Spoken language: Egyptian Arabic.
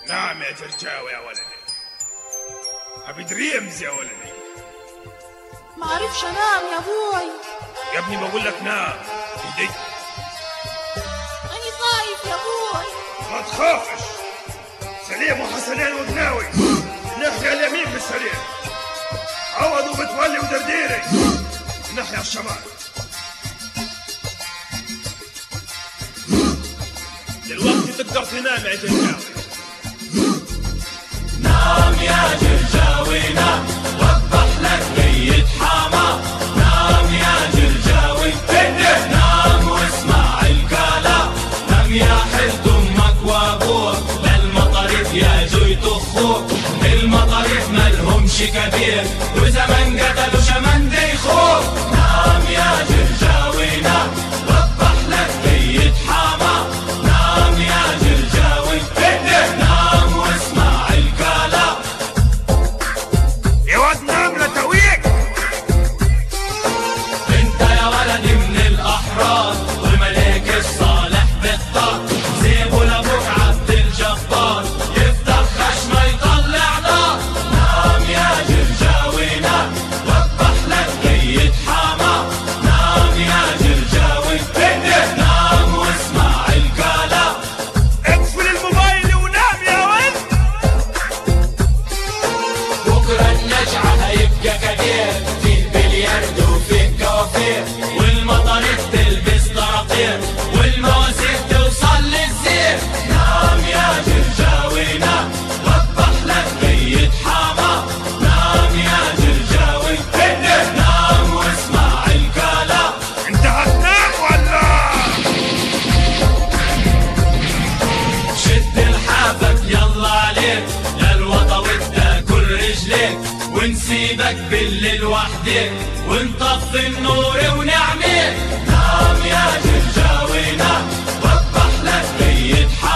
نعم يا جرجاوي يا ولدي أبي دريمز يا ولدي معرفش انام يا ابوي يا ابني بقول لك نام ايدي اني خايف يا ابوي ما تخافش سليم وحسنين وقناوي ناحية اليمين من السرير عوض ومتولي ودرديري ناحية الشمال دلوقتي تقدر تنام يا جرجاوي نام يا جرجاوي نام وضح لك ميت حما نام يا جرجاوي نام واسمع الكلام نام يا حلت امك وابوك للمطرف يا جوي تخوك المطرف ملهمش كبير وزمن قتلوا شمن ديخوك نام يا جرجاوي نام وضح لك ميت حما نام يا جرجاوي نام واسمع الكلام يا واد نام لا تويك انت يا ولدي من الاحرار والملك الصالح بالطار سيبوا لابوك عبد الجبار يفتح خشمه يطلع نار نام يا جرجاوي نام وضح لك ميت حما نام يا جرجاوي نام واسمع الكلام اقفل الموبايل ونام يا ولد بكرة النجعة هيبقى كبير فيه بلياردو وفيه كوافير والمطاريد تلبس طراطير والمواسير توصل للزير نام يا جرجاوي نام وضح لك ميت حما نام يا جرجاوي نام واسمع الكلام انت هتنام ولا شد لحافك يلا عليك للوطا وتاكل رجليك ونسيبك بالليل وحدك ونطفي النور ونعميك نام يا جرجاوي نام وضح لك ميت حالك